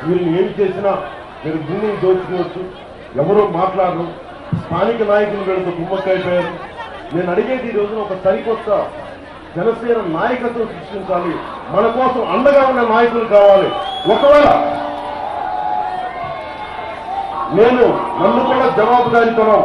వీళ్ళు ఏం చేసినా మీరు భూమిని దోచుకోవచ్చు ఎవరో మాట్లాడరు స్థానిక నాయకులు వీళ్ళతో కుమ్మక్కైపోయారు నేను అడిగేది ఈ రోజున ఒక సరికొత్త జనసేన నాయకత్వం సృష్టించాలి మన కోసం అండగా ఉన్న నాయకులు కావాలి ఒకవేళ నేను నన్ను కూడా జవాబుదారీతనం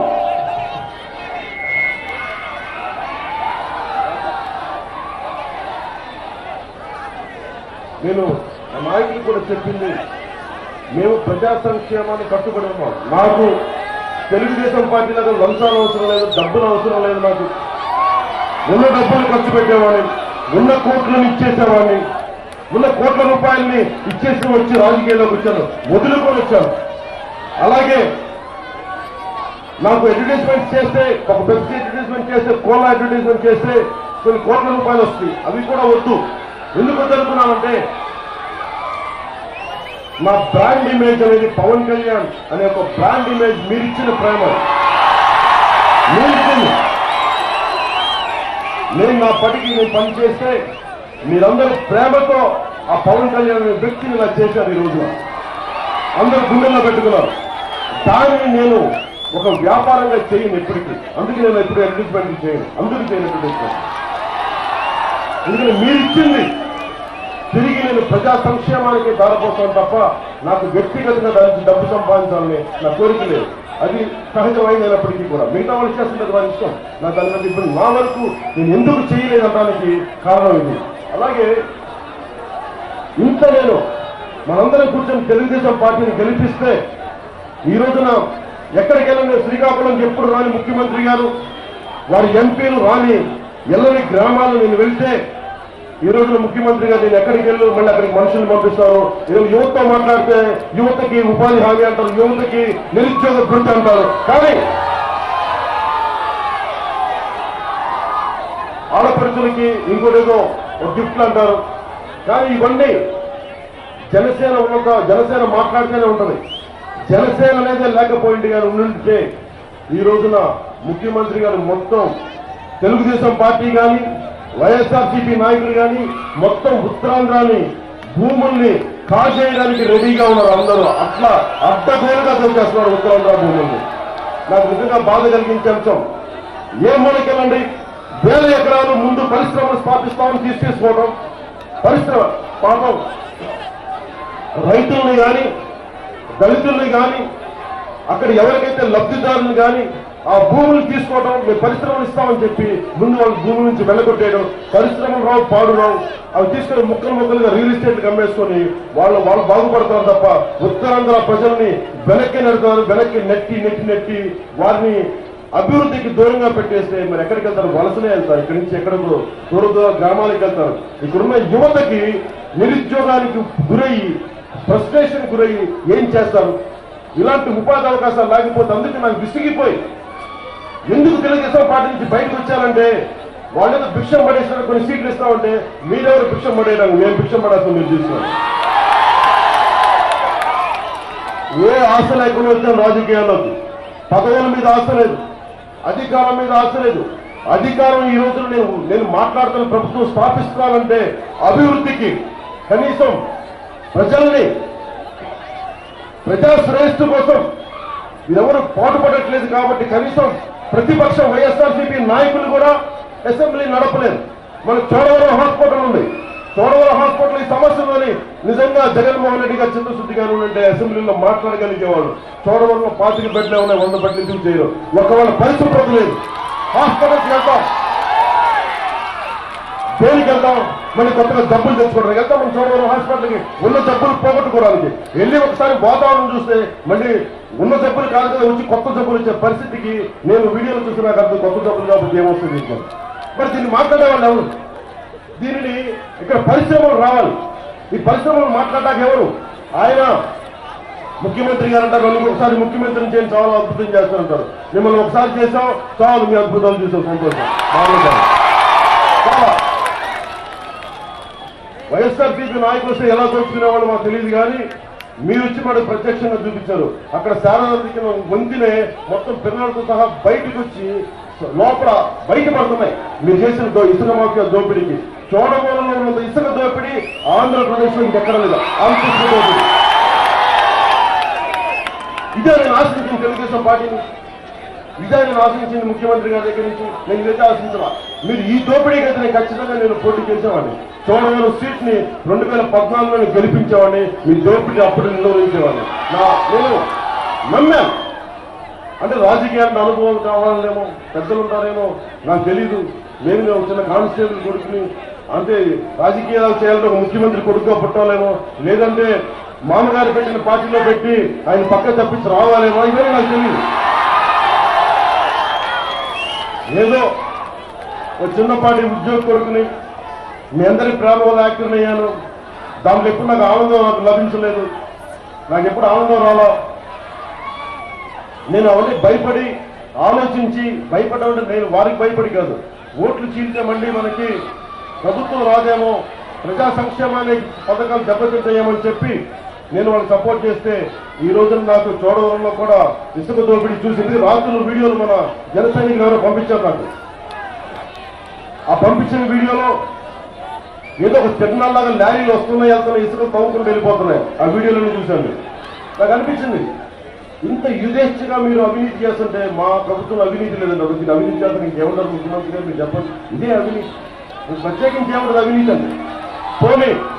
నేను ఆ నాయకులు కూడా చెప్పింది మేము ప్రజా సంక్షేమాన్ని కట్టుబడి ఉన్నాం నాకు తెలుగుదేశం పార్టీ దగ్గర లంచాలు అవసరం లేదు డబ్బులు అవసరం లేదు నాకు ఉన్న డబ్బులు ఖర్చు పెట్టేవాడిని ఉన్న కోట్లను ఇచ్చేసేవాడిని ఉన్న కోట్ల రూపాయల్ని ఇచ్చేసి వచ్చి రాజకీయాల్లోకి వచ్చాను వదులుకొని వచ్చాను అలాగే నాకు అడ్వర్టైజ్మెంట్ చేస్తే ఒక పెప్సీ అడ్వర్టైజ్మెంట్ చేస్తే కోలా అడ్వర్టైజ్మెంట్ చేస్తే కొన్ని కోట్ల రూపాయలు వస్తాయి అవి కూడా వద్దు ఎందుకు వద్దనుకున్నానంటే నా బ్రాండ్ ఇమేజ్ అనేది పవన్ కళ్యాణ్ అనే ఒక బ్రాండ్ ఇమేజ్ మీరిచ్చిన ప్రేమ మీరిచ్చింది నేను నా పటికి నేను పని చేస్తే మీరందరూ ప్రేమతో ఆ పవన్ కళ్యాణ్ అనే వ్యక్తిని ఇలా చేశారు ఈ రోజున అందరూ గుండెల్లో పెట్టుకున్నారు దానిని నేను ఒక వ్యాపారంగా చేయను ఎప్పటికీ అందుకే నేను ఎప్పుడు అడ్వర్టైజ్మెంట్ చేయను అందుకు చేయను అడ్వర్టైజ్మెంట్ ఎందుకంటే మీరు ఇచ్చింది తిరిగి నేను ప్రజా సంక్షేమానికి దారిపోతాను తప్ప నాకు వ్యక్తిగతంగా దాని నుంచి డబ్బు సంపాదించాలని నా కోరిక లేదు అది సహజమైనప్పటికీ కూడా మిగతా వాళ్ళు చేస్తుంటే వారి ఇష్టం నా దాని మీద ఇప్పుడు నా వరకు నేను ఎందుకు చేయలేదనడానికి కారణం ఇది అలాగే ఇంత నేను మనందరం కూర్చొని తెలుగుదేశం పార్టీని గెలిపిస్తే ఈ రోజున ఎక్కడికి వెళ్ళిన శ్రీకాకుళంకి ఎప్పుడు రాని ముఖ్యమంత్రి గారు వారి ఎంపీలు రాని ఎల్లని గ్రామాలు నేను వెళ్తే ఈ రోజున ముఖ్యమంత్రి గారు నేను ఎక్కడికి వెళ్ళు మళ్ళీ అక్కడికి మనుషులు పంపిస్తారు ఈరోజు యువతతో మాట్లాడితే యువతకి ఉపాధి హామీ అంటారు యువతకి నిరుద్యోగ భృతి అంటారు కానీ ఆడపడుచులకి ఇంకోటేదో ఒక గిఫ్ట్లు అంటారు కానీ ఇవన్నీ జనసేన ఉన్నంత జనసేన మాట్లాడితేనే ఉంటది జనసేన అనేది లేకపోయింది గారు ఉండుంటే ఈ రోజున ముఖ్యమంత్రి గారు మొత్తం తెలుగుదేశం పార్టీ కానీ వైఎస్ఆర్సీపీ నాయకులు కానీ మొత్తం ఉత్తరాంధ్రాన్ని భూముల్ని కాజేయడానికి రెడీగా ఉన్నారు అందరూ అట్లా అడ్డగోలుగా దొరికేస్తున్నారు ఉత్తరాంధ్ర భూముల్ని నాకు నిజంగా బాధ కలిగించే అంశం ఏ మూలకెళ్ళండి వేల ఎకరాలు ముందు పరిశ్రమలు స్థాపిస్తామని తీసుకేసుకోవడం పరిశ్రమ పాపం రైతుల్ని కానీ దళితుల్ని కానీ అక్కడ ఎవరికైతే లబ్ధిదారులు కానీ ఆ భూములు తీసుకోవడం మేము పరిశ్రమలు ఇస్తామని చెప్పి ముందు వాళ్ళ భూమి నుంచి వెళ్ళగొట్టేయడం పరిశ్రమలు రావు పాడు రావు అవి తీసుకొని ముక్కలు ముక్కలుగా రియల్ ఎస్టేట్ అమ్మేసుకొని వాళ్ళు వాళ్ళు బాగుపడతారు తప్ప ఉత్తరాంధ్ర ప్రజల్ని వెనక్కి నెడతారు వెనక్కి నెట్టి నెట్టి నెట్టి వారిని అభివృద్ధికి దూరంగా పెట్టేస్తే మరి ఎక్కడికి వెళ్తారు వలసనే వెళ్తారు ఇక్కడి నుంచి ఎక్కడికో దూర దూర గ్రామాలకు వెళ్తారు ఇక్కడున్న యువతకి నిరుద్యోగానికి గురయ్యి ఫ్రస్ట్రేషన్ గురయ్యి ఏం చేస్తారు ఇలాంటి ఉపాధి అవకాశాలు లేకపోతే అందుకే నాకు విసిగిపోయి ఎందుకు తెలుగుదేశం పార్టీ నుంచి బయటకు వచ్చారంటే వాళ్ళేదో భిక్షం పడేసిన కొన్ని సీట్లు ఇస్తామంటే మీరెవరు భిక్షం పడేయడానికి మేము భిక్షం పడేస్తాం మీరు చూస్తున్నారు ఏ ఆశ లేకుండా వచ్చాం రాజకీయాల్లోకి పదవుల మీద ఆశ లేదు అధికారం మీద ఆశ లేదు అధికారం ఈ రోజున నేను నేను మాట్లాడుతున్న ప్రభుత్వం స్థాపిస్తున్నానంటే అభివృద్ధికి కనీసం ప్రజల్ని ప్రజా శ్రేష్ఠ కోసం ఎవరు పాటుపడట్లేదు కాబట్టి కనీసం ప్రతిపక్షం వైఎస్ఆర్సీపీ నాయకులు కూడా అసెంబ్లీ నడపలేదు మన చోడవరం హాస్పిటల్ ఉంది చోడవరం హాస్పిటల్ ఈ సమస్యలోని నిజంగా జగన్మోహన్ రెడ్డి గారు చిత్తశుద్ధి గారు ఉంటే అసెంబ్లీలో మాట్లాడగలిగేవాడు చోడవరంలో పాతిక బెడ్లే ఉన్నాయి వంద బెడ్లు ఎందుకు చేయరు ఒకవేళ పరిశుభ్రత లేదు హాస్పిటల్కి వెళ్తాం దేనికి వెళ్తాం మళ్ళీ కొత్తగా జబ్బులు తెచ్చుకోవడానికి వెళ్తాం మనం చోడవరం హాస్పిటల్కి ఉన్న జబ్బులు పోగొట్టుకోవడానికి వెళ్ళి ఒకసారి వాతావరణం చూస్తే మళ్ళీ ఉన్న జబ్బులు కాదు కదా వచ్చి కొత్త జబ్బులు వచ్చే పరిస్థితికి నేను వీడియోలు చూసి నాకు అర్థం కొత్త జబ్బులు కాబట్టి ఏమొస్తుంది ఇంకా. మరి దీన్ని మాట్లాడే వాళ్ళు ఎవరు దీనిని ఇక్కడ పరిశ్రమలు రావాలి ఈ పరిశ్రమలు మాట్లాడడానికి ఎవరు ఆయన ముఖ్యమంత్రి గారు అంటారు నన్ను ఒకసారి ముఖ్యమంత్రిని చేయని చాలా అద్భుతం చేస్తారంటారు మిమ్మల్ని ఒకసారి చేసాం చాలు మీ అద్భుతాలు చూసాం సంతోషం బాగుంటారు చాలా వైఎస్ఆర్సీపీ నాయకులు వస్తే ఎలా దోచుకునేవాళ్ళు మాకు తెలియదు కానీ మీరు వచ్చి మనకు ప్రత్యక్షంగా చూపించారు అక్కడ శారదానికి వంతినే మొత్తం పిల్లలతో సహా బయటకు వచ్చి లోపల బయట పడుతున్నాయి మీరు చేసిన దో- ఇసుక మాఫియా దోపిడీకి చోడమూలలో ఉన్నంత ఇసుక దోపిడీ ఆంధ్రప్రదేశ్ లో ఇంకెక్కడ లేదు అంత ఇసుక దోపిడీ ఇదే ఆశ్రయించిన తెలుగుదేశం పార్టీని ఇదే నేను ఆశించింది ముఖ్యమంత్రి గారి దగ్గర నుంచి నేను ఇదైతే ఆశించలా మీరు ఈ దోపిడీకి అయితే నేను ఖచ్చితంగా నేను పోటీ చేసేవాడిని చోడవరం సీట్ ని రెండు వేల పద్నాలుగులో గెలిపించేవాడిని మీ దోపిడీ అప్పుడు నిర్వహించేవాడిని నా నేను నమ్మాను అంటే రాజకీయానికి అనుభవం కావాలనేమో పెద్దలు ఉంటారేమో నాకు తెలీదు నేను నేను ఒక చిన్న కానిస్టేబుల్ కొడుకుని అంటే రాజకీయాలు చేయాలంటే ఒక ముఖ్యమంత్రి కొడుకుగా పుట్టాలేమో లేదంటే మామగారు పెట్టిన పార్టీలో పెట్టి ఆయన పక్క తప్పించి రావాలేమో ఇదే నాకు తెలియదు ఏదో ఒక చిన్నపాటి ఉద్యోగ కొడుకుని మీ అందరి ప్రేమ వల్ల యాక్టర్ అయ్యాను దాంట్లో ఎప్పుడు నాకు ఆనందం నాకు లభించలేదు నాకు ఎప్పుడు ఆనందం రాలా నేను అవన్నీ భయపడి ఆలోచించి భయపడ్డా నేను వారికి భయపడి కాదు ఓట్లు చీల్చే మళ్ళీ మనకి ప్రభుత్వం రాదేమో ప్రజా సంక్షేమాన్ని పథకాలు దెబ్బతింటాయేమని చెప్పి నేను వాళ్ళకి సపోర్ట్ చేస్తే ఈ రోజున నాకు చోడవరంలో కూడా ఇసుక దోపిడీ చూసింది రాత్రులు వీడియోలు మన జన సైనికులు ఎవరో పంపించారు నాకు ఆ పంపించిన వీడియోలో ఏదో ఒక తిరణాలాగా లారీలు వస్తున్నాయి వెళ్తున్నాయి ఇసుక తవ్వుకుంటూ వెళ్ళిపోతున్నాయి ఆ వీడియోలో చూశాను నాకు అనిపించింది ఇంత యుధేచ్ఛగా మీరు అవినీతి చేస్తుంటే మా ప్రభుత్వం అవినీతి లేదండి అభివృద్ధి అవినీతి చేస్తే ఇంకేమన్నారు ముఖ్యమంత్రి గారు మీరు చెప్పండి ఇదే అవినీతి మీకు ప్రత్యేకించి ఏమంటారు అవినీతి అంటే పోనీ